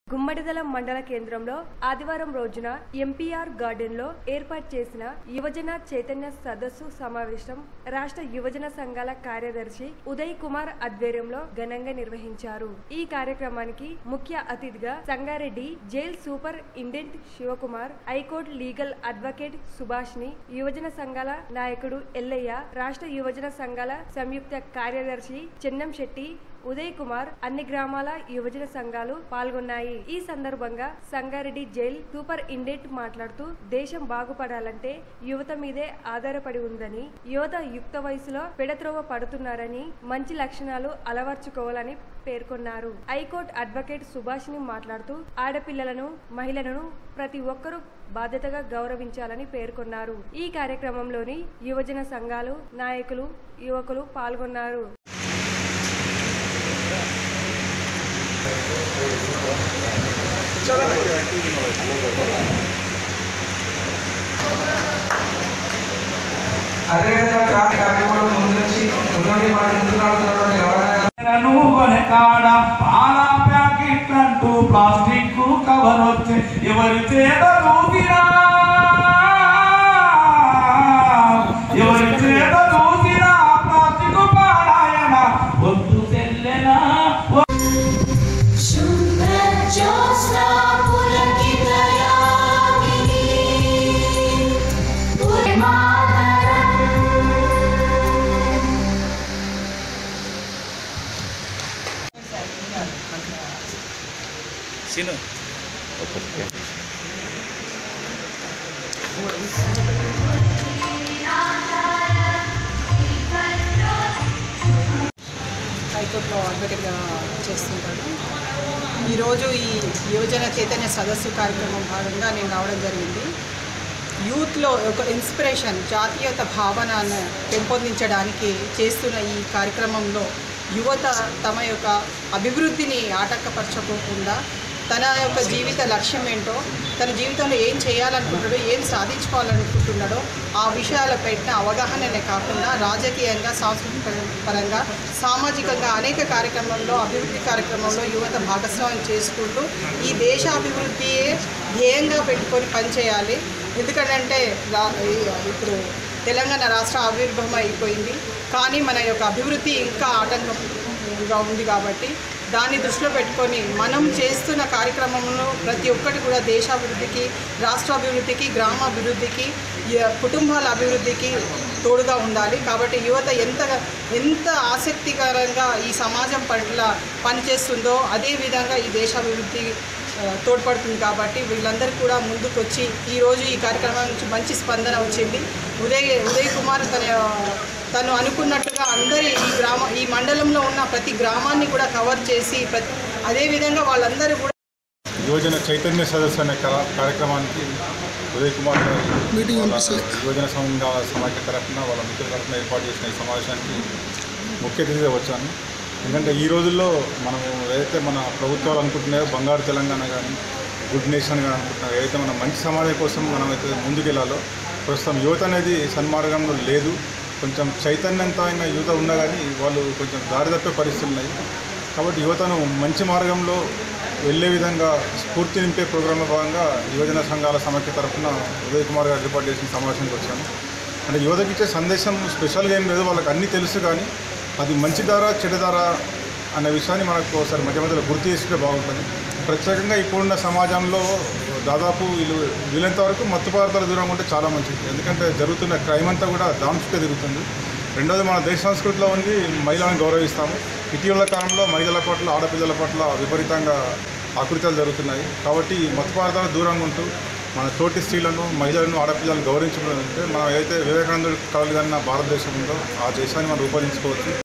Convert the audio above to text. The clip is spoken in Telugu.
గుమ్మడిదల మండల కేంద్రంలో ఆదివారం రోజున ఎంపీఆర్ గార్డెన్ లో ఏర్పాటు చేసిన యువజన చైతన్య సదస్సు సమావేశం రాష్ట్ర యువజన సంఘాల కార్యదర్శి ఉదయ్ కుమార్ ఆధ్వర్యంలో ఘనంగా నిర్వహించారు ఈ కార్యక్రమానికి ముఖ్య అతిథిగా Sangareddy jail superintendent Shivakumar high court legal advocate సుభాష్ని యువజన సంఘాల నాయకుడు ఎల్లయ్య రాష్ట్ర యువజన సంఘాల సంయుక్త కార్యదర్శి చెన్నం శెట్టి ఉదయ్ కుమార్ అన్ని గ్రామాల యువజన సంఘాలు పాల్గొన్నాయి ఈ సందర్భంగా సంగారెడ్డి జైల్ సూపర్ ఇండెంట్ మాట్లాడుతూ దేశం బాగుపడాలంటే యువత మీదే ఆధారపడి ఉందని యువత యుక్త వయసులో పెడత్రోవ పడుతున్నారని మంచి లక్షణాలు అలవర్చుకోవాలని పేర్కొన్నారు హైకోర్టు అడ్వకేట్ సుభాష్ని మాట్లాడుతూ ఆడపిల్లలను మహిళలను ప్రతి ఒక్కరూ బాధ్యతగా గౌరవించాలని పేర్కొన్నారు ఈ కార్యక్రమంలోని యువజన సంఘాలు నాయకులు యువకులు పాల్గొన్నారు అదేవిధంగా ట్రాఫిక్ అడ్డుకోవడం ముందు నుంచి ముందుండి మన ముందుకు నడుతున్నటువంటి ఎవరైనా నువ్వునే కాడ పాల ప్యాకెట్ అంటూ ప్లాస్టిక్ కవర్ వచ్చే ఎవరి చేత చూసినా ఎవరి చేత చూసినా ప్లాస్టిక్ పాడాయన వద్దు తెల్లెనా शुभ ज्योत्स्ना पुलकितयामिनी पुरमातरम् సీను హైకోర్టులో అడ్వకేట్గా చేస్తుంటాడు ఈరోజు ఈ యువజన చైతన్య సదస్సు కార్యక్రమం భాగంగా నేను రావడం జరిగింది యూత్లో ఒక ఇన్స్పిరేషన్ జాతీయత భావనను పెంపొందించడానికి చేస్తున్న ఈ కార్యక్రమంలో యువత తమ యొక్క అభివృద్ధిని ఆటంకపరచకోకుండా తన యొక్క జీవిత లక్ష్యం ఏంటో తన జీవితంలో ఏం చేయాలనుకుంటాడో ఏం సాధించుకోవాలనుకుంటున్నాడో ఆ విషయాలపైన అవగాహననే కాకుండా రాజకీయంగా సాంస్కృతిక పరంగా సామాజికంగా అనేక కార్యక్రమంలో అభివృద్ధి కార్యక్రమంలో యువత భాగస్వామ్యం చేసుకుంటూ ఈ దేశ అభివృద్ధియే ధ్యేయంగా పెట్టుకొని పనిచేయాలి ఎందుకంటే రా- ఈ- ఇప్పుడు తెలంగాణ రాష్ట్ర ఆవిర్భావం అయిపోయింది కానీ మన యొక్క అభివృద్ధి ఇంకా ఆటంకంగా ఉంది కాబట్టి దాన్ని దృష్టిలో పెట్టుకొని మనం చేస్తున్న కార్యక్రమంలో ప్రతి ఒక్కటి కూడా దేశాభివృద్ధికి రాష్ట్రాభివృద్ధికి గ్రామాభివృద్ధికి య- కుటుంబాల అభివృద్ధికి తోడుగా ఉండాలి కాబట్టి యువత ఎంత ఎంత ఆసక్తికరంగా ఈ సమాజం పట్ల పనిచేస్తుందో అదే విధంగా ఈ దేశాభివృద్ధి ఆ, తోడ్పడుతుంది కాబట్టి వీళ్ళందరూ కూడా ముందుకు వచ్చి ఈరోజు ఈ కార్యక్రమం నుంచి మంచి స్పందన వచ్చింది ఉదయ్ ఉదయ్ కుమార్ తన తను అనుకున్నట్టుగా అందరి ఈ గ్రామ ఈ మండలంలో ఉన్న ప్రతి గ్రామాన్ని కూడా కవర్ చేసి ప్రతి అదేవిధంగా వాళ్ళందరూ కూడా యువజన చైతన్య సదస్సు అనే కరా- కార్యక్రమానికి ఉదయ్ కుమార్ గారు వాళ్ళ యువజన సంఘ సమాఖ్య తరఫున వాళ్ళ మిత్రుల తరఫున ఏర్పాటు చేసిన ఈ సమావేశానికి ముఖ్య అతిథిగా వచ్చాను ఎందుకంటే ఈ రోజుల్లో మనం ఏదైతే మన ప్రభుత్వాలు అనుకుంటున్నాయో బంగారు తెలంగాణ కానీ గుడ్ నేషన్ కానీ అనుకుంటున్నాయో ఏదైతే మన మంచి సమాజం కోసం మనం అయితే ముందుకెళ్ళాలో ప్రస్తుతం యువత అనేది సన్మార్గంలో లేదు కొంచెం చైతన్యంతమైన యువత ఉన్నా కానీ వాళ్ళు కొంచెం దారి తప్పే పరిస్థితులు ఉన్నాయి కాబట్టి యువతను మంచి మార్గంలో వెళ్ళే విధంగా స్ఫూర్తి నింపే ప్రోగ్రాంలో భాగంగా యువజన సంఘాల సమాఖ్య తరఫున ఉదయ్ కుమార్ గారు ఏర్పాటు చేసిన సమావేశానికి వచ్చాను అంటే యువతకి ఇచ్చే సందేశం స్పెషల్గా ఏం లేదు వాళ్ళకి అన్నీ తెలుసు కానీ అది మంచి దారా చెడు దారా అనే విషయాన్ని మనకు ఒకసారి మధ్య మధ్యలో గుర్తు చేసుకుంటే బాగుంటుంది ప్రత్యేకంగా ఇప్పుడున్న సమాజంలో దాదాపు వీళ్ళు వీలంత వరకు మత్తు పదార్థాల దూరంగా ఉంటే చాలా మంచిది ఎందుకంటే జరుగుతున్న క్రైమ్ అంతా కూడా దాని చుట్టే తిరుగుతుంది రెండోది మన దేశ సంస్కృతిలో ఉంది మహిళలను గౌరవిస్తాము ఇటీవల కాలంలో మహిళల పట్ల ఆడపిల్లల పట్ల విపరీతంగా ఆకృత్యాలు జరుగుతున్నాయి కాబట్టి ఈ మత్తు పదార్థాలకు దూరంగా ఉంటూ మన తోటి స్త్రీలను మహిళలను ఆడపిల్లలను గౌరవించడం అంటే మనం ఏదైతే వివేకానందుడు కలలుగన్న భారతదేశం ఉందో ఆ దేశాన్ని మనం రూపొందించుకోవచ్చు